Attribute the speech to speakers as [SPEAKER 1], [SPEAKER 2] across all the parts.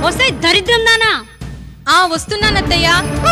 [SPEAKER 1] వస్తే దరిద్రం దానా
[SPEAKER 2] ఆ వస్తున్నానత్తయ్య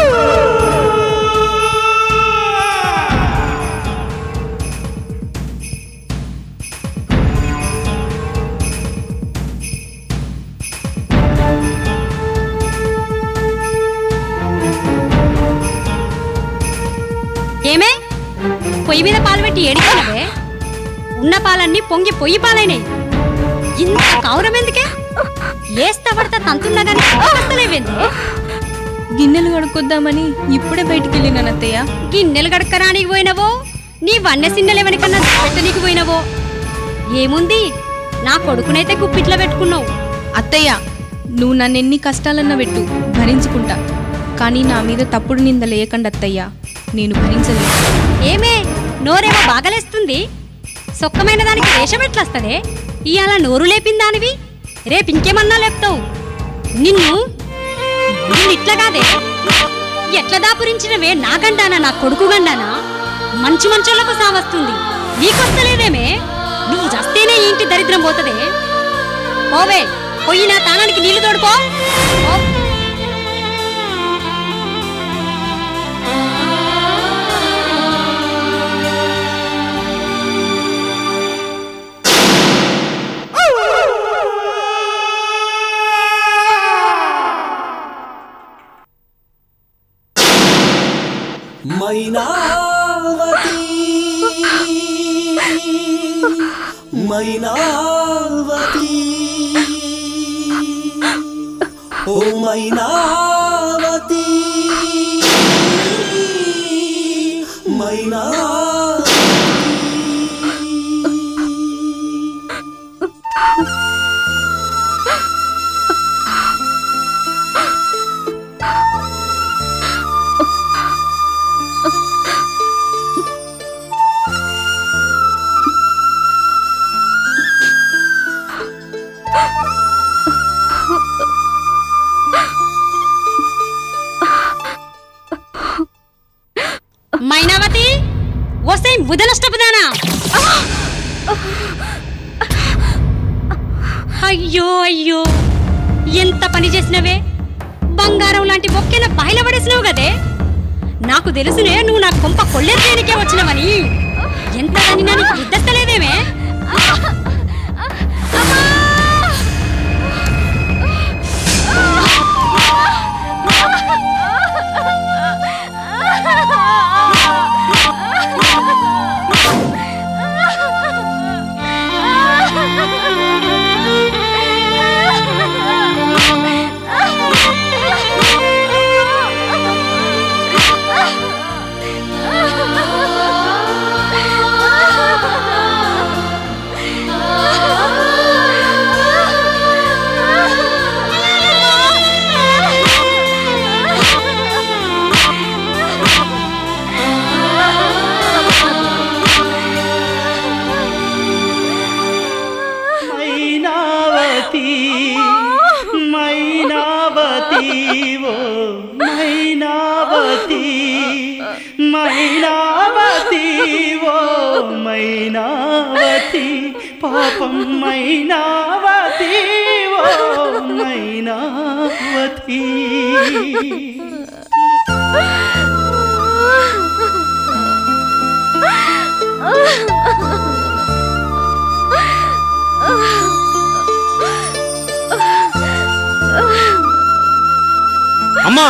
[SPEAKER 1] ఏమే పొయ్యి మీద పాలు పెట్టి ఏడిచినవే ఉన్న పాలన్నీ పొంగి పొయ్యి పాలైనాయి ఇంత కౌరం ఎందుకే లేస్తా పడతా తంతున్నా గానీ వస్తలేవేంది
[SPEAKER 2] గిన్నెలు కడుక్కొద్దామని ఇప్పుడే బయటికి వెళ్ళినాను అత్తయ్య
[SPEAKER 1] గిన్నెలు గడకరానికి పోయినవో నీ వన్నె సిన్నెలు ఎవరికన్నా పెట్టనీకి పోయినవో ఏముంది నా కొడుకునైతే గుప్పిట్లో పెట్టుకున్నావు
[SPEAKER 2] అత్తయ్య నువ్వు నన్ను ఎన్ని కష్టాలన్నా పెట్టు భరించుకుంటా కానీ నా మీద తప్పుడు నింద లేకండి అత్తయ్య నేను భరించలేను
[SPEAKER 1] ఏమే నోరేమో బాగలేస్తుంది సొక్కమైన దానికి వేషం ఎట్లొస్తదే ఇవాళ నోరు లేపిన దానివి రేపు ఇంకేమన్నా లేపుతావు నిన్ను నిన్ను ఇట్లా కాదే ఎట్లా దాపురించినవే నా గండానా నా కొడుకు గండానా మంచి మంచోళ్ళకు సావస్తుంది నీకొస్తలేదేమే నువ్వు చస్తేనే ఈ ఇంటి దరిద్రం పోతదే ఓవే పొయ్యి నా తానానికి నీళ్లు తోడుకో ఓ.
[SPEAKER 3] మైనావతి మైనావతి ఓ మైనావతి మైనావతి
[SPEAKER 1] మైనావతి వస్తే ముదనష్టపదానా అయ్యో అయ్యో ఎంత పని చేసినవే బంగారం లాంటి బొక్కెన బయలుపడేసినావు కదే నాకు తెలుసునే నువ్వు నా కొంప కొల్లెత్తేనికే వచ్చినవని ఎంత తనినా నీకు గుర్తెత్తలేదేమే
[SPEAKER 3] మైనావతి మైనావతి ఓ మైనావతి మైనావతి ఓ మైనావతి పాపం మైనావతి ఓ మైనావతి
[SPEAKER 4] అమ్మా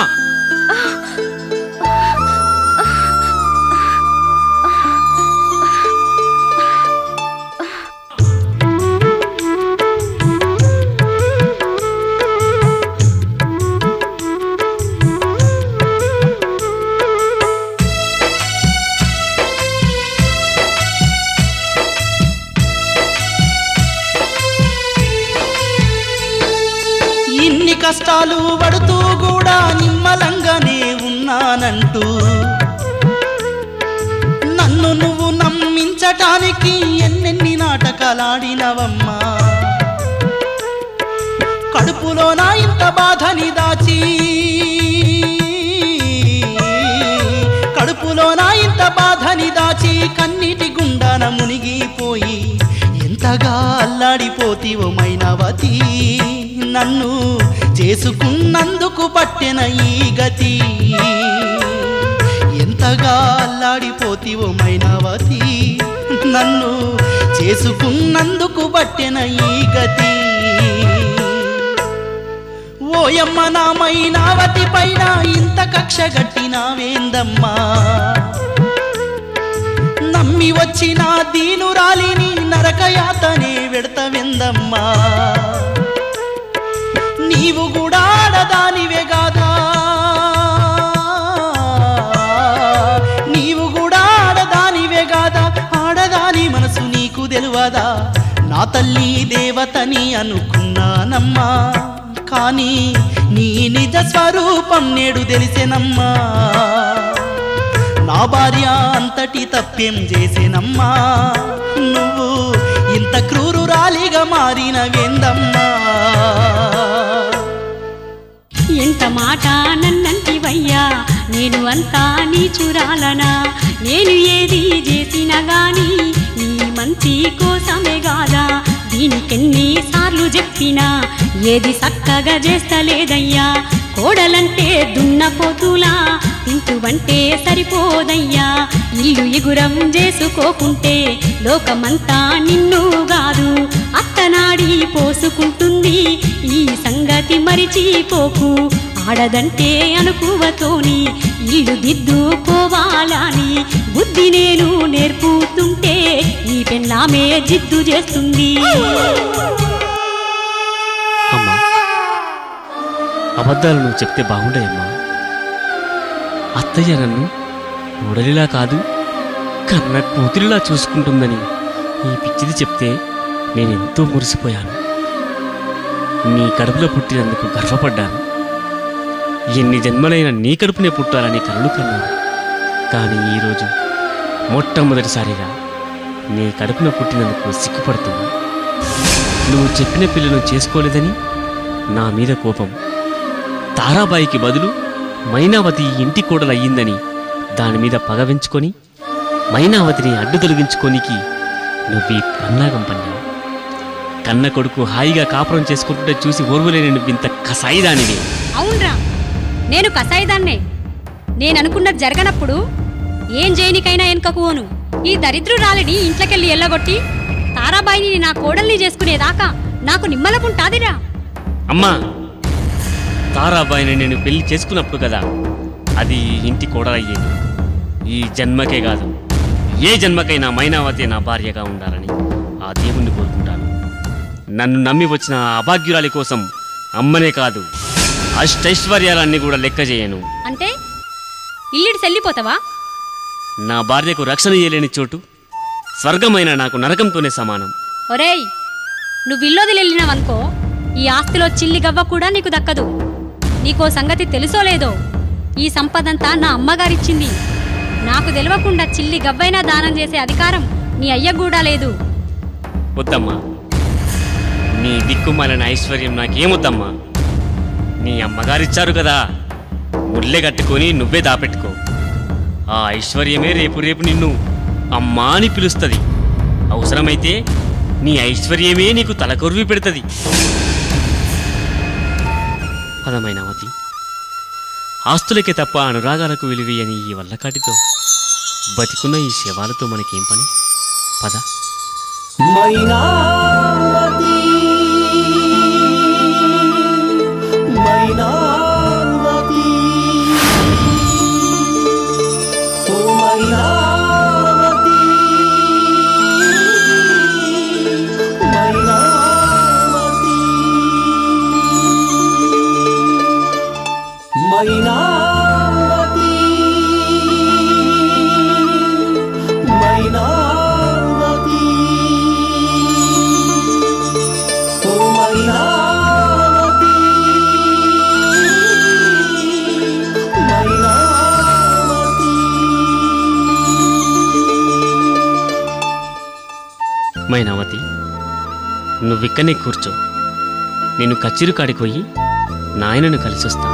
[SPEAKER 3] ఇన్ని కష్టాలు పడుతూ కూడా నిమ్మలంగానే ఉన్నానంటూ నన్ను నువ్వు నమ్మించటానికి ఎన్నెన్ని నాటకాలాడినవమ్మా కడుపులో నా ఇంత బాధని దాచి కడుపులో నా ఇంత బాధని దాచి కన్నీటి గుండాన మునిగిపోయి ఎంతగా అల్లాడిపోతీవో మైనవతి నన్ను చేసుకున్నందుకు పట్టెన ఈ గతి ఎంతగా అల్లాడిపోతివో మైనావతి నన్ను చేసుకున్నందుకు పట్టెన ఈ గతి ఓయమ్మ నా మైనావతి పైన ఇంత కక్ష గట్టినావేందమ్మా నమ్మి వచ్చిన దీనురాలిని నరకయాతనే వెడతవెందమ్మా నీవు కూడా ఆడదానివే గాదా నీవు కూడా ఆడదానివే గాదా ఆడదాని మనసు నీకు తెలువదా నా తల్లి దేవతని అనుకున్నానమ్మా కానీ నీ నిజ స్వరూపం నేడు తెలిసెనమ్మా నా భార్య అంతటి తప్పేం చేసేనమ్మా నువ్వు ఇంత క్రూరురాలిగా మారినవేందమ్మా
[SPEAKER 1] ఎంత మాట నన్నంటివయ్యా నేను అంతా నీచురాలనా నేను ఏది చేసినా గాని నీ మంచి కోసమే గాదా దీనికెన్ని సార్లు చెప్పినా ఏది చక్కగా చేస్తలేదయ్యా కోడలంటే దున్నపోతులా తింటువంటే సరిపోదయ్యా ఇల్లు ఎగురం చేసుకోకుంటే లోకమంతా నిన్ను కాదు అత్తనాడి పోసుకుంటుంది ఈ సంగతి మరిచిపోకు ఆడదంటే అనుకువతోని ఇల్లు దిద్దుకోవాలని బుద్ధి నేను నేర్పుతుంటే ఈ పెళ్ళామే జిద్దు చేస్తుంది
[SPEAKER 4] అమ్మా అబద్ధాలు నువ్వు చెప్తే బాగుండేయమ్మా అత్తయ్య నన్ను ఉడలిలా కాదు కన్న కూతురిలా చూసుకుంటుందని ఈ పిచ్చిది చెప్తే నేనెంతో మురిసిపోయాను నీ కడుపులో పుట్టినందుకు గర్వపడ్డాను ఎన్ని జన్మలైన నీ కడుపునే పుట్టాలని కలలు కన్నాను కానీ ఈరోజు మొట్టమొదటిసారిగా నీ కడుపున పుట్టినందుకు సిగ్గుపడుతున్నా నువ్వు చెప్పిన పిల్లను చేసుకోలేదని నా మీద కోపం తారాబాయికి బదులు మైనావతి ఇంటి కోడలయ్యిందని దాని మీద పగ పెంచుకొని మైనావతిని అడ్డు తొలగించుకోనికి నువ్వు ఈ పన్నాగం పన్నావు కన్న కొడుకు హాయిగా కాపురం చేసుకుంటుంటే చూసి ఓర్వలేని నువ్వింత కసాయిదానివి
[SPEAKER 1] అవునరా నేను కసాయిదాన్నే నేను అనుకున్నది జరగనప్పుడు ఏం చేయనికైనా వెనుకకువోను ఈ దరిద్రురాలిని ఇంట్లోకెళ్ళి ఎల్లగొట్టి తారాబాయిని నా కోడల్ని చేసుకునేదాకా నాకు నిమ్మలకుంటాదిరా
[SPEAKER 4] అమ్మా తారాబాయిని నేను పెళ్లి చేసుకున్నప్పుడు కదా అది ఈ ఇంటి కోడలయ్యేది ఈ జన్మకే కాదు ఏ జన్మకైనా మైనావతి నా భార్యగా ఉండాలని ఆ దేవుణ్ణి కోరుకుంటాను నన్ను నమ్మి వచ్చిన ఆ అభాగ్యురాలి కోసం అమ్మనే కాదు అష్టైశ్వర్యాలన్నీ కూడా లెక్క చేయను
[SPEAKER 1] అంటే ఇల్లిడి సెల్లిపోతావా
[SPEAKER 4] నా భార్యకు రక్షణ ఇయ్యలేని చోటు స్వర్గమైన నాకు నరకంతోనే సమానం
[SPEAKER 1] ఒరేయ్ నువ్వు ఇల్లొదిలి వెళ్ళినావనుకో ఈ ఆస్తిలో చిల్లి గవ్వ కూడా నీకు దక్కదు నీకో సంగతి తెలుసో లేదో ఈ సంపదంతా నా అమ్మగారిచ్చింది నాకు తెలియకుండా చిల్లి గవ్వైనా దానం చేసే అధికారం నీ అయ్య కూడా లేదు
[SPEAKER 4] వద్దమ్మా నీ దిక్కుమాలిన ఐశ్వర్యం నాకేమొద్దమ్మా నీ అమ్మగారిచ్చారు కదా ముల్లె కట్టుకొని నువ్వే దాపెట్టుకో ఆ ఐశ్వర్యమే రేపు రేపు నిన్ను అమ్మా అని పిలుస్తుంది అవసరమైతే నీ ఐశ్వర్యమే నీకు తలకొరివి పెడుతుంది పదమైనవతి ఆస్తులకే తప్ప అనురాగాలకు విలువని ఈ వల్లకాటితో బతికున్న ఈ శవాలతో మనకేం పని పద
[SPEAKER 5] మైనావతి మైనావతి ఓ మైనావతి మైనావతి మైనావతి మైనావతి ఓ మైనావతి మైనావతి
[SPEAKER 4] మైనావతి నువ్విక్కనే కూర్చో నేను కచ్చిరు కాడికి పోయి నాయనను కలిసి వస్తాను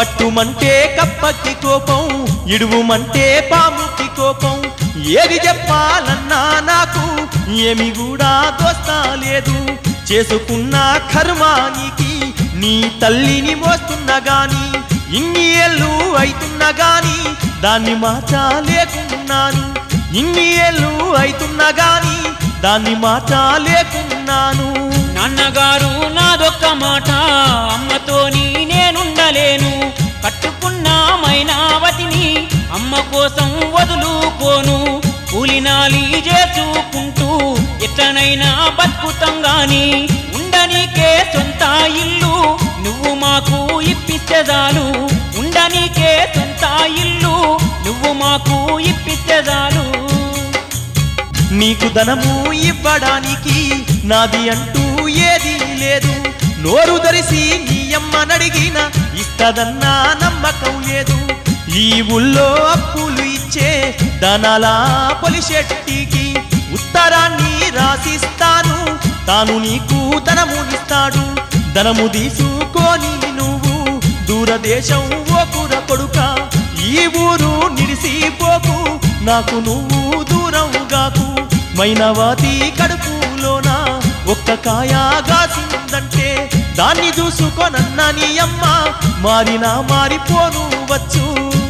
[SPEAKER 6] పట్టుమంటే కప్పకి కోపం ఇడువుమంటే పాముకి కోపం ఏది చెప్పాలన్నా నాకు ఏమి కూడా దోస్తా లేదు చేసుకున్న కర్మానికి నీ తల్లిని మోస్తున్నా గాని ఇన్ని ఏళ్ళు అయితున్నా గాని దాన్ని మార్చలేకున్నాను ఇన్ని ఏళ్ళు అయితున్నా గాని దాన్ని మార్చలేకున్నాను
[SPEAKER 7] నాన్నగారు నాదొక్క మాట అమ్మతోని నేనుండలేను కట్టుకున్న మైనావతిని అమ్మ కోసం వదులుకోను కూలినాలి చేసుకుంటూ ఎట్లనైనా బతుకుతాం గాని ఉండనీకే సొంత ఇల్లు నువ్వు మాకు ఇప్పించదాలు ఉండనీకే సొంత ఇల్లు నువ్వు మాకు ఇప్పించదాలు
[SPEAKER 6] నీకు ధనము ఇవ్వడానికి నాది అంటూ ఏదీ లేదు నోరు ధరిసి నీ అమ్మనడిగిన ఇస్తదన్నా నమ్మకం లేదు ఈ ఊళ్ళో అప్పులు ఇచ్చే ధనాల పొలిశెట్టికి ఉత్తరాన్ని రాసిస్తాను తాను నీకు ధనమునిస్తాడు ధనము తీసుకొని నువ్వు దూరదేశం ఓకుర కొడుక ఈ ఊరు నిలిసిపోకు నాకు నువ్వు దూరంగాకు మైనవాతి కడుపులోన ఒక్క కాయ గాసిందంటే దాన్ని చూసుకోనన్న నీ అమ్మ మారినా మారిపోను వచ్చు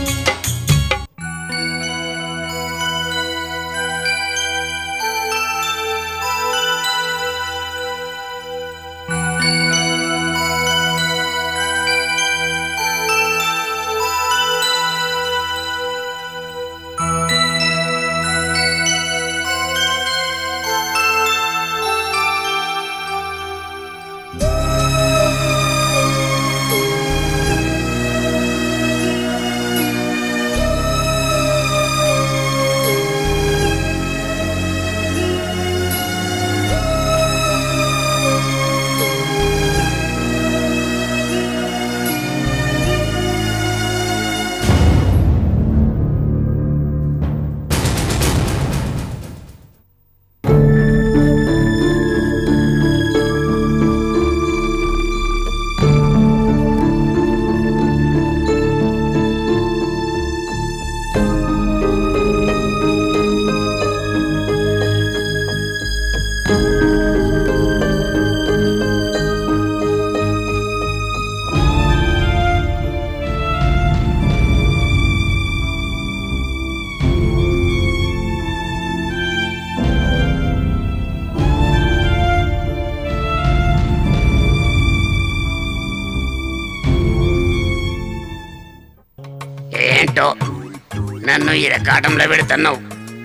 [SPEAKER 8] ఏంటో నన్ను ఇరకాటంలో పెడుతున్నావు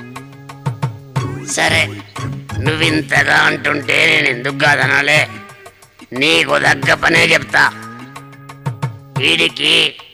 [SPEAKER 8] సరే నువ్వింతగా అంటుంటే నేను ఎందుకు కాదనాలే నీకు దగ్గ పనే చెప్తా వీడికి